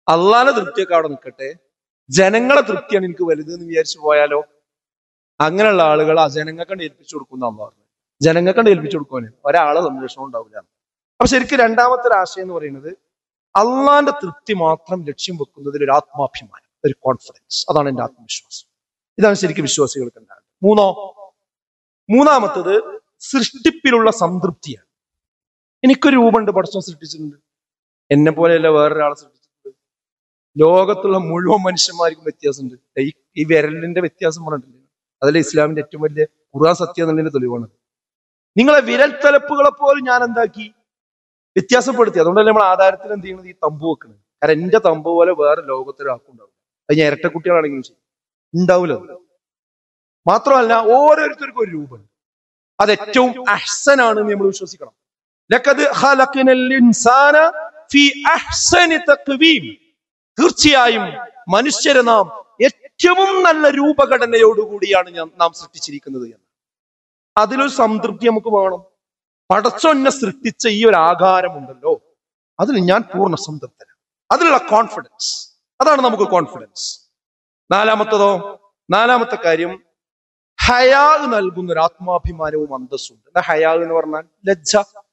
അള്ളാന്റെ തൃപ്തിയൊക്കെ അവിടെ നിൽക്കട്ടെ ജനങ്ങളെ തൃപ്തിയാണ് എനിക്ക് വലുത് എന്ന് വിചാരിച്ചു പോയാലോ അങ്ങനെയുള്ള ആളുകൾ ആ ജനങ്ങൾക്കണ്ട് ഏൽപ്പിച്ചു കൊടുക്കുന്ന അമ്മ പറഞ്ഞു ജനങ്ങൾക്കണ്ട് ഏൽപ്പിച്ചു കൊടുക്കുവാന് ഒരാളെ സംരക്ഷണം ഉണ്ടാവില്ല അപ്പൊ ശരിക്കും രണ്ടാമത്തെ ഒരു ആശയം എന്ന് പറയുന്നത് അള്ളാന്റെ തൃപ്തി മാത്രം ലക്ഷ്യം വെക്കുന്നതിൽ ഒരു ആത്മാഭിമാനം ഒരു കോൺഫിഡൻസ് അതാണ് എന്റെ ആത്മവിശ്വാസം ഇതാണ് ശരിക്കും വിശ്വാസികൾക്ക് ഉണ്ടാകുന്നത് മൂന്നോ മൂന്നാമത്തത് സൃഷ്ടിപ്പിലുള്ള സംതൃപ്തിയാണ് എനിക്കൊരു രൂപമുണ്ട് പടച്ചോൻ സൃഷ്ടിച്ചിട്ടുണ്ട് എന്നെ പോലെയല്ല വേറൊരാളെ സൃഷ്ടിച്ചിട്ടുണ്ട് ലോകത്തുള്ള മുഴുവൻ മനുഷ്യന്മാർക്കും വ്യത്യാസമുണ്ട് ഈ ഈ വിരലിന്റെ വ്യത്യാസം പറഞ്ഞിട്ടില്ല അതല്ലേ ഇസ്ലാമിന്റെ ഏറ്റവും വലിയ ഖുർആൻ സത്യം എന്നുള്ളതിന്റെ തെളിവാണ് നിങ്ങളെ വിരൽ തലപ്പുകളെ പോലും ഞാൻ എന്താക്കി വ്യത്യാസപ്പെടുത്തി അതുകൊണ്ടല്ലേ നമ്മൾ ആധാരത്തിൽ എന്ത് ചെയ്യുന്നത് ഈ തമ്പ് വെക്കുന്നത് കാരണം എന്റെ തമ്പ് പോലെ വേറെ ലോകത്തൊരാൾക്കുണ്ടാവും അത് ഞാൻ ഇരട്ടക്കുട്ടികളാണെങ്കിലും ശരി ഉണ്ടാവില്ല അത്. മാത്രമല്ല ഓരോരുത്തർക്കും ഒരു രൂപമുണ്ട് അത് ഏറ്റവും അഹ്സനാണ് എന്ന് നമ്മൾ വിശ്വസിക്കണം ലഖദ് ഖലഖനൽ ഇൻസാന ഫീ അഹ്സനി തഖ്വീം തീർച്ചയായും മനുഷ്യരെ നാം ഏറ്റവും നല്ല രൂപഘടനയോടുകൂടിയാണ് ഞാൻ നാം സൃഷ്ടിച്ചിരിക്കുന്നത് എന്ന് അതിലൊരു സംതൃപ്തി നമുക്ക് വേണം പടച്ചൊന്നെ സൃഷ്ടിച്ച ഈ ഒരു ആകാരമുണ്ടല്ലോ അതിൽ ഞാൻ പൂർണ്ണ സംതൃപ്തനാണ് അതിലുള്ള കോൺഫിഡൻസ് അതാണ് നമുക്ക് കോൺഫിഡൻസ് നാലാമത്തതോ നാലാമത്തെ കാര്യം ഹയാ നൽകുന്ന ഒരു ആത്മാഭിമാനവും അന്തസ്സുണ്ട് എന്താ ഹയാ എന്ന് പറഞ്ഞാൽ ലജ്ജ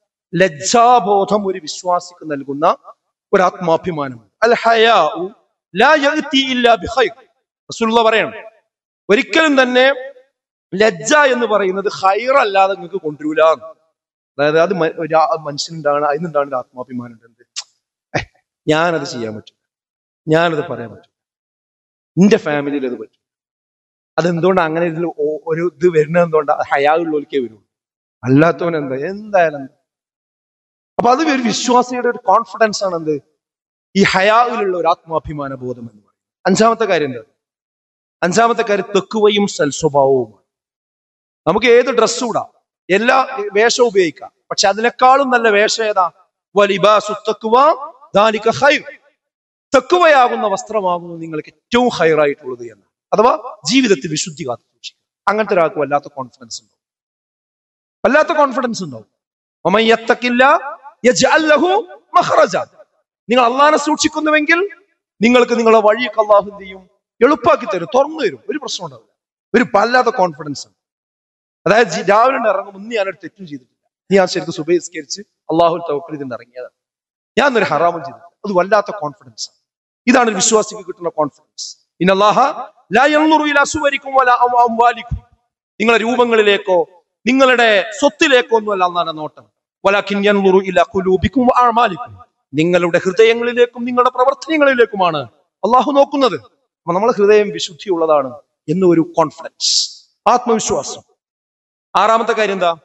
ലജ്ജാബോധം ഒരു വിശ്വാസിക്ക് നൽകുന്ന ഒരു ആത്മാഭിമാനമുണ്ട് അൽ ഹയാ ലാ യഅ്തി ഇല്ലാ ബിഖൈർ റസൂലുള്ള പറയണം ഒരിക്കലും തന്നെ ലജ്ജ എന്ന് പറയുന്നത് ഹൈർ അല്ലാതെ നിങ്ങൾക്ക് കൊണ്ടുവരില്ല അതായത് അത് മ- ഒരു ആ- മനുഷ്യനുണ്ടാണ് അതിനുണ്ടാണ് ഒരു ആത്മാഭിമാനം ഉണ്ട് എന്ത്? ഏഹ്, ഞാനത് ചെയ്യാൻ പറ്റും ഞാനത് പറയാൻ പറ്റും എന്റെ ഫാമിലിയിൽ അത് പറ്റും അതെന്തുകൊണ്ട് അങ്ങനെ ഇതിൽ ഓ- ഒരു ഇത് വരുന്നത് എന്തുകൊണ്ടാണ് ഹയാളുള്ളവർക്കേ വരുള്ളൂ അല്ലാത്തവൻ എന്താ എന്തായാലും എന്താ? അപ്പൊ അത് ഒരു വിശ്വാസിയുടെ ഒരു കോൺഫിഡൻസ് ആണ് എന്ത് ഈ ഹയാവിലുള്ള ഒരു ആത്മാഭിമാന ബോധം എന്ന് പറയും അഞ്ചാമത്തെ കാര്യം എന്താ അഞ്ചാമത്തെ കാര്യം തെക്കുവയും സൽസ്വഭാവവുമാണ് നമുക്ക് ഏത് ഡ്രസ്സും ഇടാം എല്ലാ വേഷവും ഉപയോഗിക്കാം പക്ഷെ അതിനേക്കാളും നല്ല വേഷം ഏതാ വലിബാസു തക്കുവ ദാലിക ഖൈർ തെക്കുവയാകുന്ന വസ്ത്രമാകുന്നു നിങ്ങൾക്ക് ഏറ്റവും ഹൈറായിട്ടുള്ളത് എന്ന് അഥവാ ജീവിതത്തിൽ വിശുദ്ധി കാത്തു സൂക്ഷിക്കുക അങ്ങനത്തെ ഒരാൾക്ക് വല്ലാത്ത കോൺഫിഡൻസ് ഉണ്ടാവും വല്ലാത്ത കോൺഫിഡൻസ് ഉണ്ടാവും വമൻ യത്തഖില്ല യജ്അൽ ലഹു മഖ്റജ നിങ്ങൾ അള്ളാഹിനെ സൂക്ഷിക്കുന്നുവെങ്കിൽ നിങ്ങൾക്ക് നിങ്ങളുടെ വഴിയൊക്കെ അള്ളാഹു എന്ത് ചെയ്യും എളുപ്പാക്കി തരും തുറന്നു തരും ഒരു പ്രശ്നം ഉണ്ടാവില്ല ഒരു വല്ലാത്ത കോൺഫിഡൻസ് ആണ് അതായത് ജി- രാവിലെ ഉണ്ട് ഇറങ്ങും ഇന്ന് ഞാനൊരു തെറ്റും ചെയ്തിട്ടില്ല നീ ആ ശരിക്കും സുബഹിസ്കരിച്ച് അള്ളാഹു തവക്കൽ ഇതിന് ഇറങ്ങിയതാണ് ഞാൻ ഒരു ഹറാമും ചെയ്തിട്ടില്ല അത് വല്ലാത്ത കോൺഫിഡൻസ് ആണ് ഇതാണ് ഒരു വിശ്വാസിക്ക് കിട്ടുന്ന കോൺഫിഡൻസ് ഇന്നല്ലാഹ ലാ യൻളുറു ഇലാ സുവരിക്കും വലാ അം- അംവാലിക്കും നിങ്ങളുടെ രൂപങ്ങളിലേക്കോ നിങ്ങളുടെ സ്വത്തിലേക്കോ ഒന്നുമല്ല അള്ളാന്റെ നോട്ടം വലാഖിൻ യൻളുറു ഇലാ ഖുലൂബിക്കും വ അഅമാലിക്കും നിങ്ങളുടെ ഹൃദയങ്ങളിലേക്കും നിങ്ങളുടെ പ്രവർത്തനങ്ങളിലേക്കുമാണ് അള്ളാഹു നോക്കുന്നത് അപ്പൊ നമ്മുടെ ഹൃദയം വിശുദ്ധിയുള്ളതാണ് എന്നൊരു കോൺഫിഡൻസ് ആത്മവിശ്വാസം ആറാമത്തെ കാര്യം എന്താ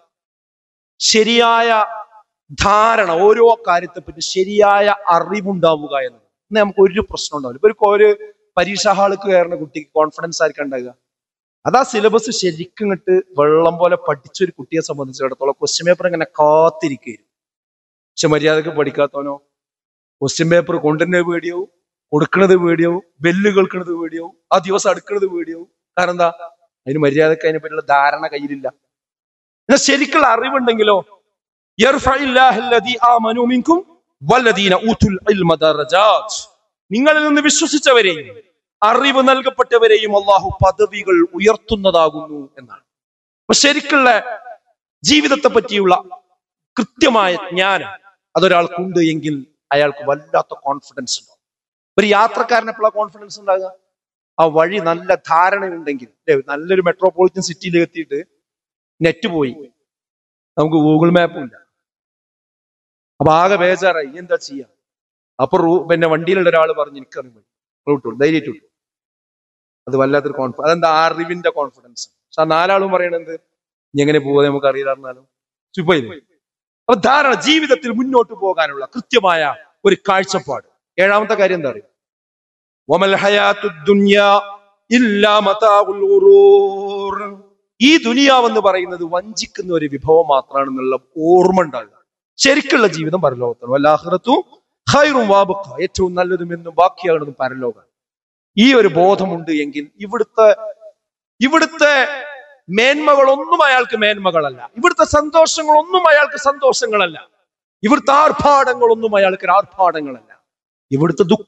ശരിയായ ധാരണ ഓരോ കാര്യത്തെപ്പറ്റി ശരിയായ അറിവുണ്ടാവുക എന്നത് ഇന്ന് നമുക്ക് ഒരു പ്രശ്നം ഉണ്ടാവില്ല ഇപ്പൊ ഒരു കോ- ഒരു പരീക്ഷാ ഹാൾക്ക് കയറുന്ന കുട്ടിക്ക് കോൺഫിഡൻസ് ആയിരിക്കും ഉണ്ടാകുക അതാ സിലബസ് ശരിക്കും ഇങ്ങോട്ട് വെള്ളം പോലെ പഠിച്ച ഒരു കുട്ടിയെ സംബന്ധിച്ചിടത്തോളം ക്വസ്റ്റ്യൻ പേപ്പർ ഇങ്ങനെ കാത്തിരിക്കുകയും പക്ഷെ മര്യാദക്ക് പഠിക്കാത്തവനോ ക്വസ്റ്റ്യൻ പേപ്പർ കൊണ്ടുവരുന്നത് പേടിയാവും കൊടുക്കുന്നത് പേടിയാവും ബെല്ല് കേൾക്കുന്നത് പേടിയാവും ആ ദിവസം അടുക്കുന്നത് പേടിയാവും കാരണം എന്താ അതിന് മര്യാദക്ക് അതിനെ പറ്റിയുള്ള ധാരണ കയ്യിലില്ല എന്നാൽ ശരിക്കുള്ള അറിവുണ്ടെങ്കിലോ യർഫഇല്ലാഹു അല്ലദീ ആമനൂ മിൻകും വല്ലദീന ഊതുൽ ഇൽമ ദറജാത്ത് നിങ്ങളിൽ നിന്ന് വിശ്വസിച്ചവരെയും അറിവ് നൽകപ്പെട്ടവരെയും അള്ളാഹു പദവികൾ ഉയർത്തുന്നതാകുന്നു എന്നാണ് അപ്പൊ ശരിക്കുള്ള ജീവിതത്തെ പറ്റിയുള്ള കൃത്യമായ ജ്ഞാനം അതൊരാൾക്കുണ്ട് എങ്കിൽ അയാൾക്ക് വല്ലാത്ത കോൺഫിഡൻസ് ഉണ്ടാവും ഒരു യാത്രക്കാരന് എപ്പോഴാണ് കോൺഫിഡൻസ് ഉണ്ടാകുക ആ വഴി നല്ല ധാരണയുണ്ടെങ്കിൽ ല്ലേ? നല്ലൊരു മെട്രോപൊളിറ്റൻ സിറ്റിയിൽ എത്തിയിട്ട് നെറ്റ് പോയി നമുക്ക് ഗൂഗിൾ മാപ്പും ഇല്ല അപ്പൊ ആകെ ബേജാറായി എന്താ ചെയ്യാ അപ്പൊ റൂ- പിന്നെ വണ്ടിയിലുള്ള ഒരാൾ പറഞ്ഞു എനിക്കറിയും വഴി റൂട്ട് ധൈര്യമായിട്ട് വിട്ടു അത് വല്ലാത്തൊരു കോൺഫിഡൻസ് അതെന്താ ആ അറിവിന്റെ കോൺഫിഡൻസ് പക്ഷെ ആ നാലാളും പറയണത് ഇനി എങ്ങനെ പോകാതെ നമുക്ക് അറിയില്ലായിരുന്നാലും സുഖമില്ലേ അപ്പൊ ധാരണ ജീവിതത്തിൽ മുന്നോട്ട് പോകാനുള്ള കൃത്യമായ ഒരു കാഴ്ചപ്പാട് ഏഴാമത്തെ കാര്യം എന്താ അറിയാം വമൽ ഹയാത്തു ദുനിയാ ഇല്ലാ മതാഉൽ ഗുറൂർ. ഈ ദുനിയാവെന്ന് പറയുന്നത് വഞ്ചിക്കുന്ന ഒരു വിഭവം മാത്രമാണെന്നുള്ള ഓർമ്മ ഉണ്ടാകുക ശരിക്കുള്ള ജീവിതം പരലോകത്താണ് വല്ലാഹ്റത്തു ഖൈറും വാബുക്ക ഏറ്റവും നല്ലതും എന്നും ബാക്കിയാകുന്നതും പരലോകം ഈ ഒരു ബോധമുണ്ട് എങ്കിൽ ഇവിടുത്തെ ഇവിടുത്തെ മേന്മകളൊന്നും അയാൾക്ക് മേന്മകളല്ല ഇവിടുത്തെ സന്തോഷങ്ങളൊന്നും അയാൾക്ക് സന്തോഷങ്ങളല്ല ഇവിടുത്തെ ആർഭാടങ്ങളൊന്നും അയാൾക്ക് ആർഭാടങ്ങളല്ല ഇവിടുത്തെ ദുഃഖ